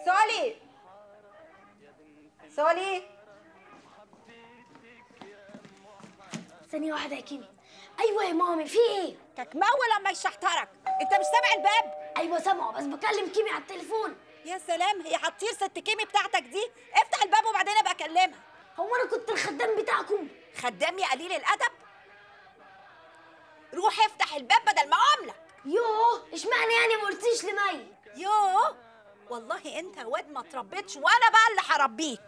سولي سولي ثانية واحدة يا كيمي أيوة يا مامي في إيه؟ كمول لما يشحترك انت مش سامع الباب أيوة سامعة بس بكلم كيمي على التليفون يا سلام هي هتطير ست كيمي بتاعتك دي افتح الباب وبعدين ابقى اكلمها هو أنا كنت الخدام بتاعكم خدام يا قليل الادب روح افتح الباب بدل ما عاملك يوه اشمعنى يعني ما قلتيش لمي يوه والله انت واد ما تربيتش وانا بقى اللي هربيك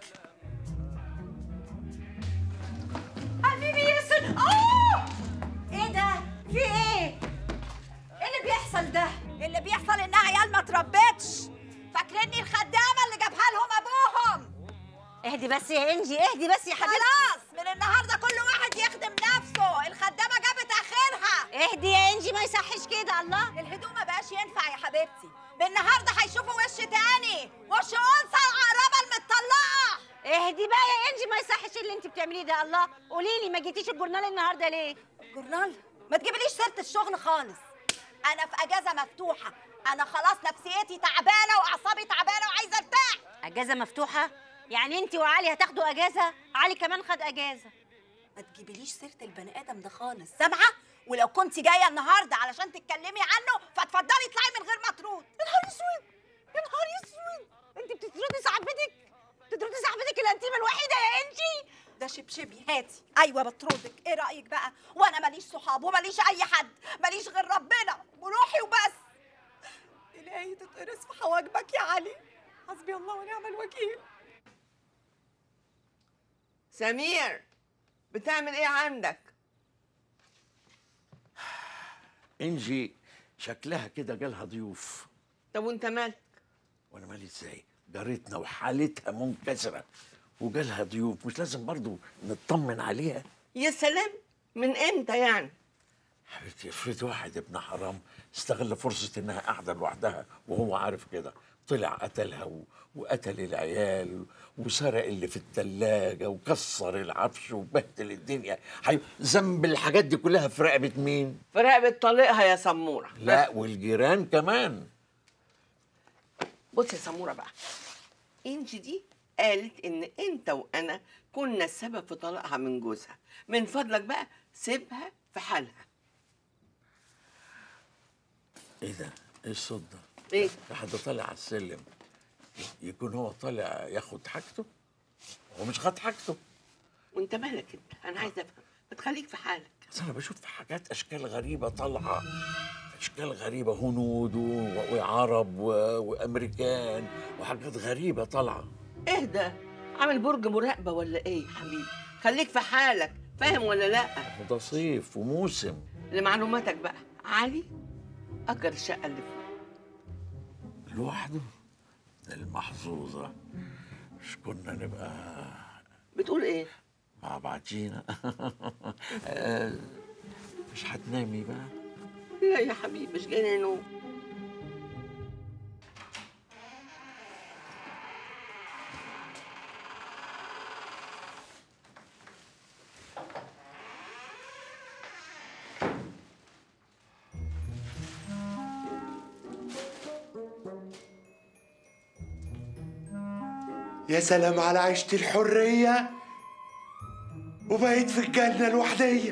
حبيبي ياسر اوه ايه ده في ايه ايه اللي بيحصل ده اللي بيحصل انها عيال ما تربتش فاكريني الخدامه اللي جابها لهم ابوهم اهدي بس يا انجي اهدي بس يا حبيبتي خلاص من النهارده كل واحد يخدم نفسه الخدامه جابت اخرها اهدي يا انجي ما يصحش كده الله الهدوم ما بقاش ينفع يا حبيبتي بالنهارده هيشوفوا وش تاني وش انثى العقربه المطلقه اهدي بقى يا انجي ما يصحش اللي انت بتعمليه ده الله قولي لي ما جيتيش الجورنال النهارده ليه جورنال ما تجيبليش سيره الشغل خالص انا في اجازه مفتوحه انا خلاص نفسيتي تعبانه واعصابي تعبانه وعايزه ارتاح اجازه مفتوحه يعني انت وعلي هتاخدوا اجازه علي كمان خد اجازه ما تجيبليش سيره البني ادم ده خالص سامعه ولو كنت جايه النهارده علشان تتكلمي عنه فاتفضلي اطلعي من غير ما ترد يا نهار اسود يا نهار اسود انت بتطردي صاحبتك بتطردي صاحبتك الانتيمه الوحيده يا انجي ده شبشبي هاتي ايوه بطردك ايه رايك بقى وانا ماليش صحاب وماليش اي حد ماليش غير ربنا وروحي وبس الهي تتقرص في حواجبك يا علي حسبي الله ونعم الوكيل سمير بتعمل ايه عندك انجي شكلها كده جالها ضيوف طب وانت مالك وانا مالي ازاي جارتنا وحالتها منكسره وجالها ضيوف مش لازم برضو نطمن عليها يا سلام من امتى يعني حبيبتي افرض واحد ابن حرام استغل فرصة انها قاعدة لوحدها وهو عارف كده طلع قتلها و... وقتل العيال وسرق اللي في التلاجة وكسر العفش وبهدل الدنيا حي... ذنب الحاجات دي كلها في رقبة مين؟ في رقبة طليقها يا سمورة لا والجيران كمان بص يا سمورة بقى انجي دي قالت ان انت وانا كنا السبب في طلاقها من جوزها من فضلك بقى سيبها في حالها ايه ده؟ ايه الصوت ده؟ ايه في حد طالع على السلم يكون هو طالع ياخد حاجته هو مش خد حاجته وانت مالك انت انا عايزه افهم ما تخليك في حالك بس انا بشوف حاجات اشكال غريبه طالعه اشكال غريبه هنود و- وعرب و- وامريكان وحاجات غريبه طالعه اهدى عامل برج مراقبه ولا ايه يا حبيبي خليك في حالك فاهم ولا لا وده صيف وموسم لمعلوماتك بقى علي اجر الشقه اللي فوق لوحده المحظوظه مش كنا نبقى بتقول ايه مع بعضينا آه، مش هتنامي بقى لا يا حبيبي مش جاي نوم يا سلام على عيشة الحرية وبقيت في الجنة الوحدية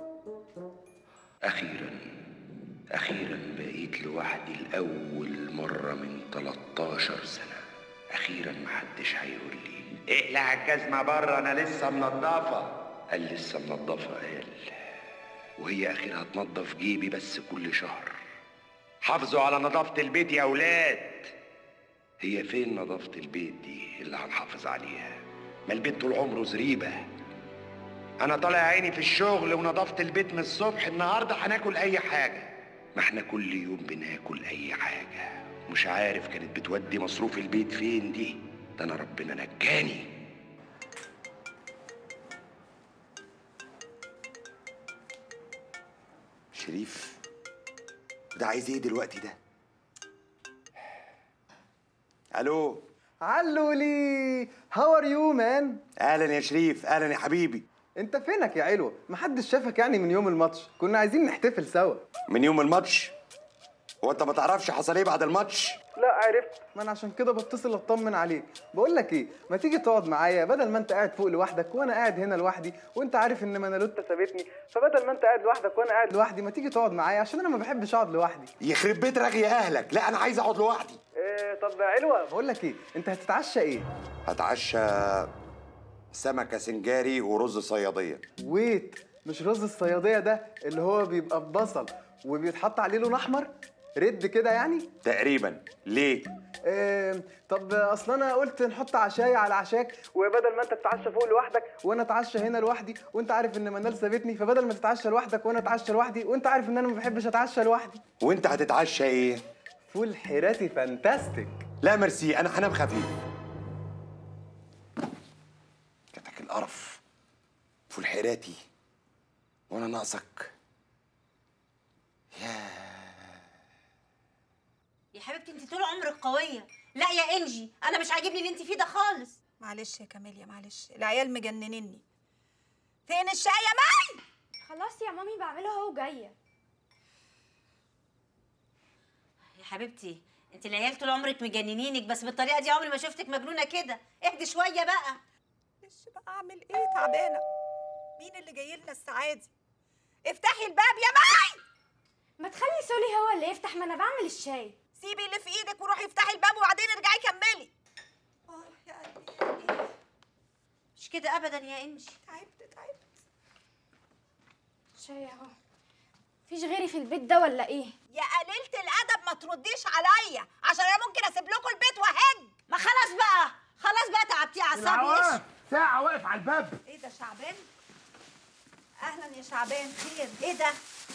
أخيرا أخيرا بقيت لوحدي لأول مرة من 13 سنة أخيرا محدش هيقول لي اقلع الجزمة بره أنا لسه منضفة قال لسه منضفة قال وهي أخيرا هتنضف جيبي بس كل شهر حافظوا على نظافة البيت يا أولاد هي فين نظافة البيت دي اللي هنحافظ عليها ما البيت طول عمره زريبة أنا طالع عيني في الشغل ونظافة البيت من الصبح النهاردة هناكل أي حاجة ما احنا كل يوم بناكل أي حاجة مش عارف كانت بتودي مصروف البيت فين دي ده أنا ربنا نجاني شريف ده عايز ايه دلوقتي ده الو علولي هاو ار يو مان اهلا يا شريف اهلا يا حبيبي انت فينك يا علوة محدش شافك يعني من يوم الماتش كنا عايزين نحتفل سوا من يوم الماتش هو انت ما تعرفش حصل ايه بعد الماتش لا عرفت ما انا عشان كده بتصل اطمن عليك بقول لك ايه ما تيجي تقعد معايا بدل ما انت قاعد فوق لوحدك وانا قاعد هنا لوحدي وانت عارف ان منالوتا سابتني فبدل ما انت قاعد لوحدك وانا قاعد لوحدي ما تيجي تقعد معايا عشان انا ما بحبش اقعد لوحدي يخرب بيت رغي اهلك لا انا عايز اقعد لوحدي إيه طب علوة بقول لك ايه انت هتتعشى ايه هتعشى سمكه سنجاري ورز صياديه ويت مش رز الصياديه ده اللي هو بيبقى ببصل وبيتحط عليه لون احمر رد كده يعني تقريبا ليه إيه طب اصل انا قلت نحط عشايه على عشاك وبدل ما انت تتعشى فوق لوحدك وانا اتعشى هنا لوحدي وانت عارف ان منال سابتني فبدل ما تتعشى لوحدك وانا اتعشى لوحدي وانت عارف ان انا ما بحبش اتعشى لوحدي وانت هتتعشى ايه فول حيراتي فانتاستيك لا ميرسي انا هنام خفيف جاتك القرف فول حيراتي وانا ناقصك يا حبيبتي انت طول عمرك قويه لا يا انجي انا مش عاجبني اللي انت فيه ده خالص معلش يا كاميليا معلش العيال مجننني فين الشاي يا مي خلاص يا مامي بعمله اهو جايه يا حبيبتي انت العيال طول عمرك مجننينك بس بالطريقه دي عمري ما شفتك مجنونه كده اهدي شويه بقى معلش بقى اعمل ايه تعبانه مين اللي جاي لنا الساعه دي افتحي الباب يا مي ما تخلي سولي هو اللي يفتح ما انا بعمل الشاي سيبي اللي في ايدك وروحي افتحي الباب وبعدين ارجعي كملي اه يا قلبي يا قلبي. مش كده ابدا يا انجي تعبت تعبت شاي اهو فيش غيري في البيت ده ولا ايه يا قليلة الأدب ما ترديش عليا عشان أنا ممكن أسيب لكم البيت وأهج ما خلاص بقى خلاص بقى تعبتي اعصابي ساعة واقف على الباب إيه ده شعبان؟ أهلا يا شعبان خير إيه ده؟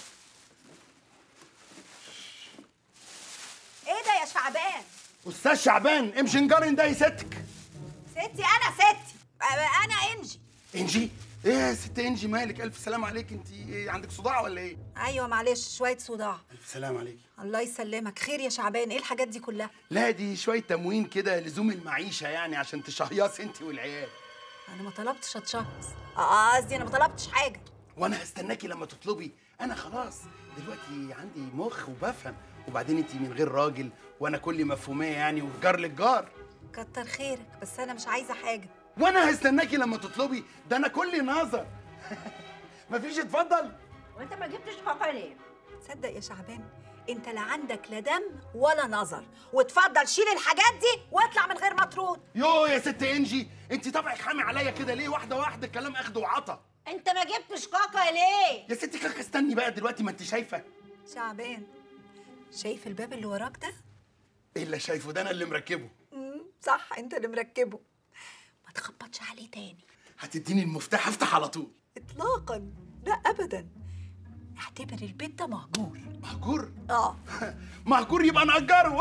إيه ده يا شعبان؟ استاذ شعبان امشي نجارن ده ستك ستي أنا ستي أ- أنا إنجي انجي ايه يا ست انجي مالك الف سلام عليك انت إيه عندك صداع ولا ايه أيوة معلش شوية صداع الف سلام عليك الله يسلمك خير يا شعبان إيه الحاجات دي كلها؟ لا دي شويه تموين كده لزوم المعيشه يعني عشان تشهيص انت والعيال أنا ما طلبتش أتشخص آه قصدي أنا ما طلبتش حاجة وانا هستناكي لما تطلبي انا خلاص دلوقتي عندي مخ وبفهم وبعدين انت من غير راجل وانا كل مفهوميه يعني وجار للجار كتر خيرك بس أنا مش عايزة حاجة وانا هستناكي لما تطلبي ده انا كل نظر مفيش اتفضل وانت ما جبتش كاكا ليه تصدق يا شعبان انت لا عندك لا دم ولا نظر وتفضل شيل الحاجات دي واطلع من غير ما ترد يو يا ست انجي انت طبعك حامي عليا كده ليه واحده واحده الكلام اخد وعطا انت ما جبتش كاكا ليه يا ستي كاكا استني بقى دلوقتي ما انت شايفه شعبان شايف الباب اللي وراك ده ايه اللي شايفه ده انا اللي مركبه مم، صح انت اللي مركبه ما تخبطش عليه تاني هتديني المفتاح افتح على طول اطلاقا لا ابدا اعتبر البيت ده مهجور مهجور اه مهجور يبقى نأجره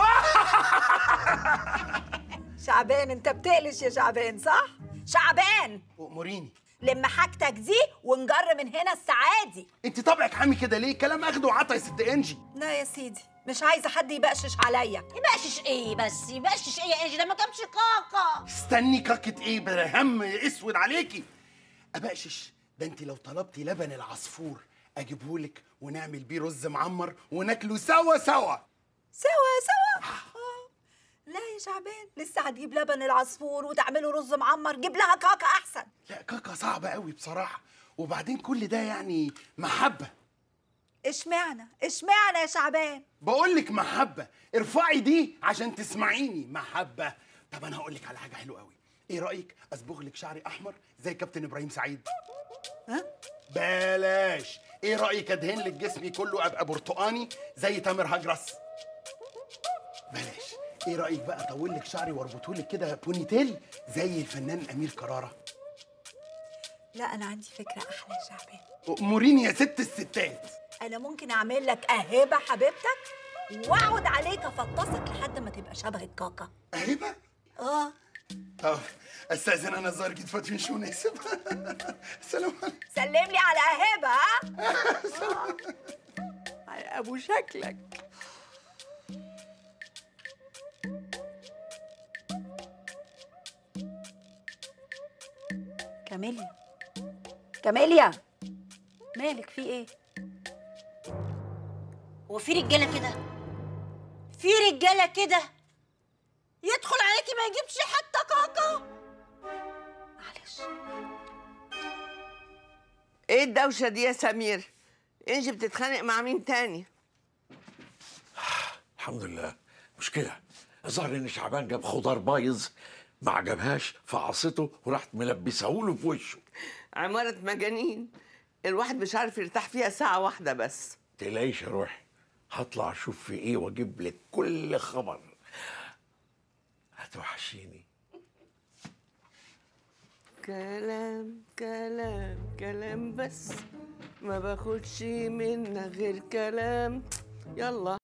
شعبان انت بتقلش يا شعبان صح شعبان اموريني لم حاجتك دي ونجر من هنا السعادي انت طبعك حامي كده ليه كلام اخد وعطا يا ست انجي لا يا سيدي مش عايزه حد يبقشش عليا يبقشش ايه بس يبقشش ايه يا انجي ده ما جابش كاكا استني كاكة ايه برهم اسود عليكي ابقشش ده انت لو طلبتي لبن العصفور اجيبهولك ونعمل بيه رز معمر وناكله سوا سوا سوا سوا آه. لا يا شعبان لسه هتجيب لبن العصفور وتعمله رز معمر جيب لها كاكا احسن لا كاكا صعبة قوي بصراحة وبعدين كل ده يعني محبة اشمعنى اشمعنى يا شعبان بقول لك محبة ارفعي دي عشان تسمعيني محبة طب انا هقول لك على حاجة حلوة قوي ايه رأيك اصبغ لك شعري احمر زي كابتن ابراهيم سعيد ها بلاش ايه رأيك ادهن لك جسمي كله ابقى برتقاني زي تامر هجرس بلاش ايه رأيك بقى اطول لك شعري واربطه لك كده بوني تيل زي الفنان امير كرارة لا انا عندي فكره احلى يا شعبان اموريني يا ست الستات انا ممكن اعمل لك اهبه حبيبتك واقعد عليك افطسك لحد ما تبقى شبه الكاكا اهبه اه طب استاذن انا الظاهر جيت فاتي مش مناسب السلام عليكم سلم لي على اهبه ها على ابو شكلك كاميليا كاميليا مالك في ايه هو في رجاله كده في رجاله كده يدخل عليكي ما يجيبش حتى كاكا معلش ايه الدوشه دي يا سمير انجي بتتخانق مع مين تاني الحمد لله مشكله الظاهر ان شعبان جاب خضار بايظ ما عجبهاش فعصته وراحت ملبسه له في وشه عمارة مجانين الواحد مش عارف يرتاح فيها ساعة واحدة بس تلاقيش يا روحي هطلع اشوف في ايه واجيب لك كل خبر هتوحشيني كلام كلام كلام بس ما باخدش منك غير كلام يلا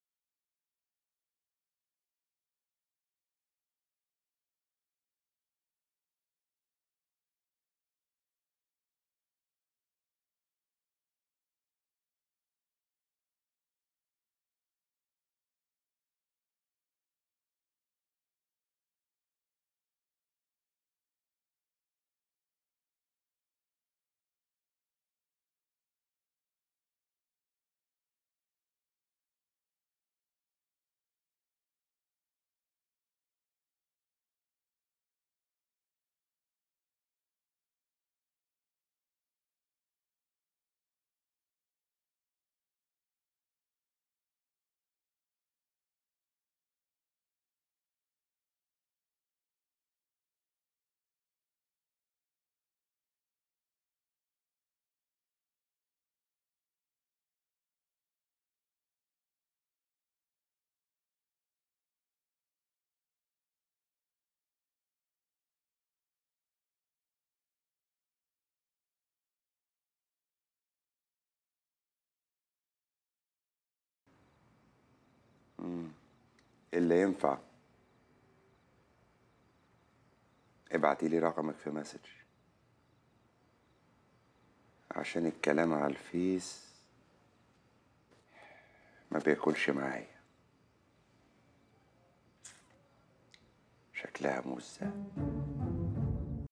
اللي ينفع ابعتي لي رقمك في مسج عشان الكلام على الفيس ما بياكلش معايا شكلها مزة